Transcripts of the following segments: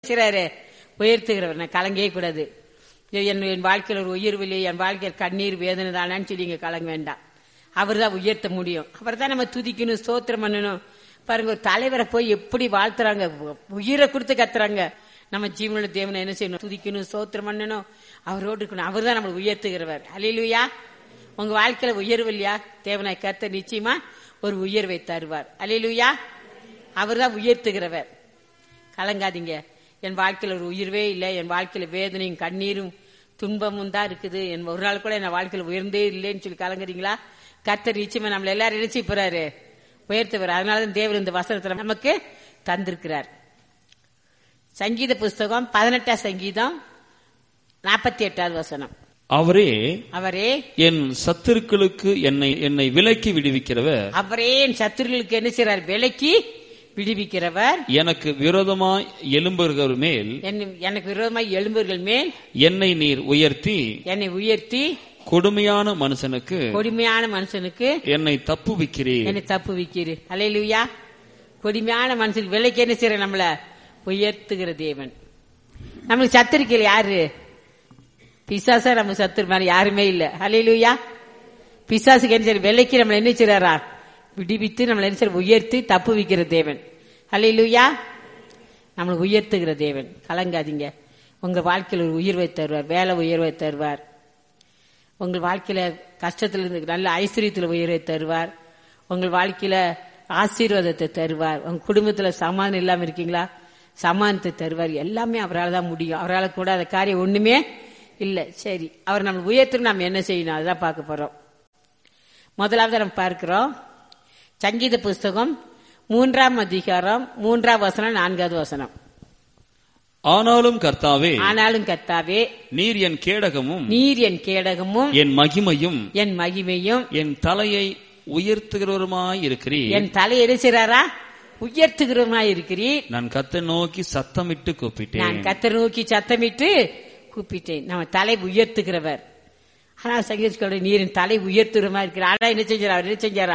செய்றாரு உயர்த்துகிறவர் நான் கலங்கவே கூடாது ஐயோ, என் என் வாழ்க்கையில் ஒரு உயர்வு இல்லையே என் வாழ்க்கையில் கண்ணீர் வேதனை தானான்னு சொல்லி இங்க கலங்க வேண்டாம் அவர் தான் உயர்த்த முடியும் அவர் தான் நம்ம துதிக்கணும் ஸ்தோத்திரம் பண்ணணும் பாருங்க ஒரு தலைவரை போய் எப்படி வாழ்த்துறாங்க உயிரை கொடுத்து கத்துறாங்க நம்ம ஜீவனுள்ள தேவனை என்ன செய்யணும் துதிக்கணும் ஸ்தோத்திரம் பண்ணணும் அவரோடு இருக்கணும் அவர் தான் நம்மளை உயர்த்துகிறவர் அலையிலுயா உங்க வாழ்க்கையில உயர்வு இல்லையா தேவனை கத்த நிச்சயமா ஒரு உயர்வை தருவார் அலையிலுயா அவர் தான் உயர்த்துகிறவர் கலங்காதீங்க என் வாழ்க்கையில ஒரு உயிர்வே இல்லை என் வாழ்க்கையில வேதனையும் கண்ணீரும் துன்பமும் தான் இருக்குது என் ஒரு நாள் கூட என் வாழ்க்கையில உயர்ந்தே இல்லைன்னு சொல்லி கலங்குறீங்களா கர்த்தர் நிச்சயமா நம்மள எல்லாரும் நினைச்சு போறாரு உயர்த்துவார் அதனாலதான் தேவர் இந்த வசனத்துல நமக்கு தந்திருக்கிறார் சங்கீத புஸ்தகம் பதினெட்டாம் சங்கீதம் நாற்பத்தி எட்டாவது வசனம் அவரே அவரே என் சத்துருக்களுக்கு என்னை என்னை விலக்கி விடுவிக்கிறவர் அவரே என் சத்துருகளுக்கு என்ன செய்றார் விலக்கி விடுவிக்கிறவர் எனக்கு விரோதமாய் எழும்புகிறவர் மேல் என்னை- எனக்கு விரோதமாய் எழும்புகள் மேல் என்னை நீர் உயர்த்தி என்னை உயர்த்தி கொடுமையான மனுஷனுக்கு கொடுமையான மனுஷனுக்கு என்னை தப்புவிக்கிறீர் என்னை தப்பு வைக்கிறீர் அலையிலுயா கொடுமையான மனுஷனுக்கு விலைக்கு என்ன செய்யற நம்மள உயர்த்துகிற தேவன் நம்மளுக்கு சத்துருக்கல யாரு பிசாசா நம்ம சத்துரு மாதிரி யாருமே இல்ல அலையிலுயா பிசாசுக்கு என்ன செய்ய விலைக்கு நம்மள என்ன செய்யறாரா விடுவித்து நம்மள என்ன செய்ய உயர்த்தி தப்பு வைக்கிற தேவன் அலையிலுயா நம்மளை உயர்த்துகிற தேவன் கலங்காதீங்க உங்க வாழ்க்கையில் ஒரு உயர்வை தருவார் வேலை உயர்வை தருவார் உங்கள் வாழ்க்கையில கஷ்டத்துல இருந்து நல்ல ஐஸ்வர்யத்துல உயர்வை தருவார் உங்கள் வாழ்க்கையில ஆசீர்வாதத்தை தருவார் உங்க குடும்பத்துல சமாதானம் இல்லாம இருக்கீங்களா சமாதானத்தை தருவார் எல்லாமே அவரால் தான் முடியும் அவரால் கூட அந்த காரியம் ஒண்ணுமே இல்ல சரி அவர் நம்ம உயர்த்து நம்ம என்ன செய்யணும் அதுதான் பார்க்க போறோம் முதலாவது நம்ம பார்க்கிறோம் சங்கீத புஸ்தகம் மூன்றாம் அதிகாரம் மூன்றாம் வசனம் நான்காவது வசனம் ஆனாலும் கர்த்தாவே ஆனாலும் கர்த்தாவே நீர் என் கேடகமும் நீர் என் கேடகமும் என் மகிமையும் என் மகிமையும் என் தலையை உயர்த்துகிறவருமாய் இருக்கிறீர் என் தலை எரிசிறாரா உயர்த்துகிறமாய் இருக்கிறீர் நான் கத்தை நோக்கி சத்தமிட்டு நான் கூப்பிட்டேன் கத்தர் நோக்கி சத்தமிட்டு கூப்பிட்டேன் நம்ம தலை உயர்த்துகிறவர் ஆனா சங்கீதோட நீரின் தலை உயர்த்துகிறமா இருக்கிறார் ஆனா என்ன செஞ்சாரா அவர் என்ன செஞ்சாரா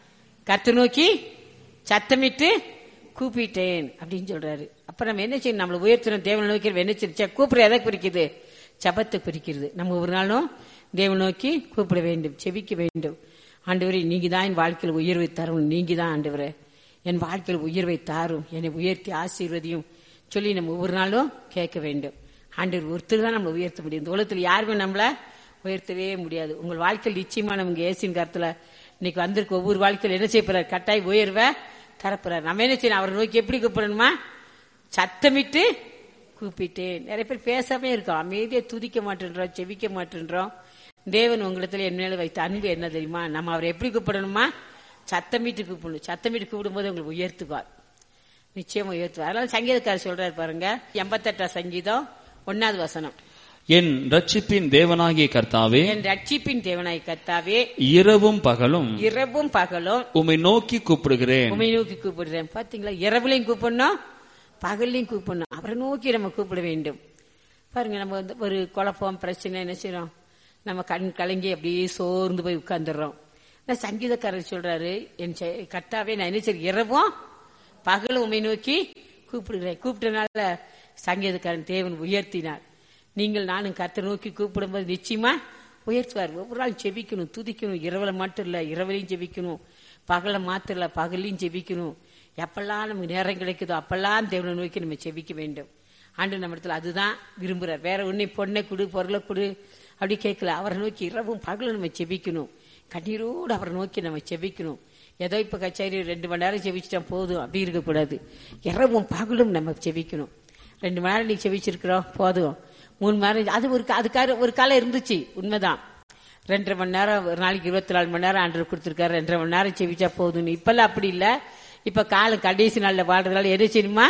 கத்து நோக்கி சத்தமிட்டு கூப்பிட்டேன் அப்படின்னு சொல்றாரு அப்ப நம்ம என்ன செய்யணும் நம்மளை உயர்த்தணும் தேவனை நோக்கி நம்ம என்ன செய்யும் கூப்பிட எதை குறிக்குது ஜபத்தை குறிக்கிறது நம்ம ஒரு நாளும் தேவனை நோக்கி கூப்பிட வேண்டும் செபிக்க வேண்டும் ஆண்டவரே நீங்க தான் என் வாழ்க்கையில் உயர்வை தரும் நீங்க தான் ஆண்டவரே என் வாழ்க்கையில் உயர்வை தாரும் என்னை உயர்த்தி ஆசீர்வதியும் சொல்லி நம்ம ஒவ்வொரு நாளும் கேட்க வேண்டும் ஆண்டவர் ஒருத்தர் தான் நம்மளை உயர்த்த முடியும் இந்த உலகத்தில் யாருமே நம்மள உயர்த்தவே முடியாது உங்கள் வாழ்க்கையில் நிச்சயமா நமக்கு ஏசின் கருத்துல இன்னைக்கு வந்திருக்க ஒவ்வொரு வாழ்க்கையில் என்ன செய்ய போறார் கட்டாய் உயர்வை தரப்போறார் நம்ம என்ன செய்யணும் அவரை நோக்கி எப்படி கூப்பிடணுமா சத்தமிட்டு கூப்பிட்டு நிறைய பேர் பேசாமே இருக்கோம் அமைதியை துதிக்க மாட்டேன்றோம் செவிக்க மாட்டேன்றோம் தேவன் உங்களிடத்துல என் மேல வைத்த அன்பு என்ன தெரியுமா நம்ம அவரை எப்படி கூப்பிடணுமா சத்தமிட்டு கூப்பிடணும் சத்தமிட்டு கூப்பிடும்போது உங்களுக்கு உயர்த்துவார் நிச்சயமா உயர்த்துவார் அதனால சங்கீதக்காரர் சொல்றாரு பாருங்க எண்பத்தெட்டாம் சங்கீதம் ஒன்னாவது வசனம் என் ரட்சிப்பின் தேவனாகிய கர்த்தாவே என் ரட்சிப்பின் தேவனாய் கர்த்தாவே இரவும் பகலும் இரவும் பகலும் உம்மை நோக்கி கூப்பிடுகிறேன் உமை நோக்கி கூப்பிடுறேன் பாத்தீங்களா இரவுலையும் கூப்பிடணும் பகல்லையும் கூப்பிடணும் அவரை நோக்கி நம்ம கூப்பிட வேண்டும் பாருங்க நம்ம வந்து ஒரு குழப்பம் பிரச்சனை என்ன செய்யறோம் நம்ம கண் கலங்கி அப்படியே சோர்ந்து போய் உட்கார்ந்துடுறோம் ஆனா சங்கீதக்காரர் சொல்றாரு என் செ- கர்த்தாவே நான் என்ன செய்ய இரவும் பகலும் உமை நோக்கி கூப்பிடுகிறேன் கூப்பிட்டனால சங்கீதக்காரன் தேவன் உயர்த்தினார் நீங்கள் நானும் கர்த்தரை நோக்கி கூப்பிடும்போது நிச்சயமா உயர்த்துவார் ஒவ்வொரு நாள் ஜெபிக்கணும் துதிக்கணும் இரவுல மட்டும் இல்ல இரவுலையும் ஜெபிக்கணும் பகல மாத்திரம் இல்ல பகல்லையும் ஜெபிக்கணும் எப்பெல்லாம் நமக்கு நேரம் கிடைக்குதோ அப்பெல்லாம் தேவனை நோக்கி நம்ம ஜெபிக்க வேண்டும் ஆண்டு நம்ம இடத்துல அதுதான் விரும்புறார் வேற ஒன்னை பொண்ணை கொடு பொருளை கொடு அப்படி கேட்கல அவரை நோக்கி இரவும் பகலும் நம்ம ஜெபிக்கணும் கண்ணீரோடு அவரை நோக்கி நம்ம ஜெபிக்கணும் ஏதோ இப்ப கச்சேரி ரெண்டு மணி நேரம் ஜெபிச்சிட்டா போதும் அப்படி இருக்கக்கூடாது இரவும் பகலும் நம்ம ஜெபிக்கணும் ரெண்டு மணி நேரம் நீ ஜெபிச்சிருக்கிறோம் போதும் மூணு மணி நேரம் அது ஒரு கா- அதுக்காக ஒரு காலம் இருந்துச்சு உண்மைதான் ரெண்டரை மணி நேரம் ஒரு நாளைக்கு இருபத்தி நாலு மணி நேரம் ஆண்டு கொடுத்துருக்காரு ரெண்டரை மணி நேரம் செவிச்சா போதும்னு இப்பெல்லாம் அப்படி இல்ல இப்ப காலம் கடைசி நாள்ல வாழ்றதுனால என்ன செய்யணுமா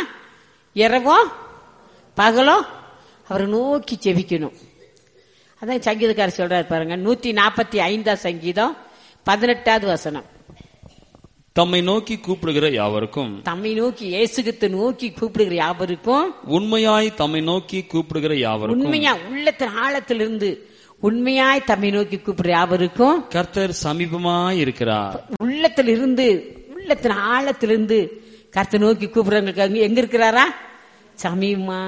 இரவும் பகலும் அவரை நோக்கி செவிக்கணும் அதான் சங்கீதக்காரர் சொல்றாரு பாருங்க நூத்தி நாற்பத்தி ஐந்தாம் சங்கீதம் பதினெட்டாவது வசனம் தம்மை நோக்கி கூப்பிடுகிற யாவருக்கும் தம்மை நோக்கி இயேசுகித்து நோக்கி கூப்பிடுகிற யாவருக்கும் உண்மையாய் தம்மை நோக்கி கூப்பிடுகிற யாவருக்கும் உண்மையா உள்ளத்தின் ஆழத்திலிருந்து உண்மையாய் தம்மை நோக்கி கூப்பிடுற யாவருக்கும் கர்த்தர் சமீபமாய் இருக்கிறார் உள்ளத்துல இருந்து உள்ளத்தின் ஆழத்திலிருந்து கர்த்த நோக்கி கூப்பிடுறவங்களுக்கு அங்க எங்க இருக்கிறாரா சமீபமா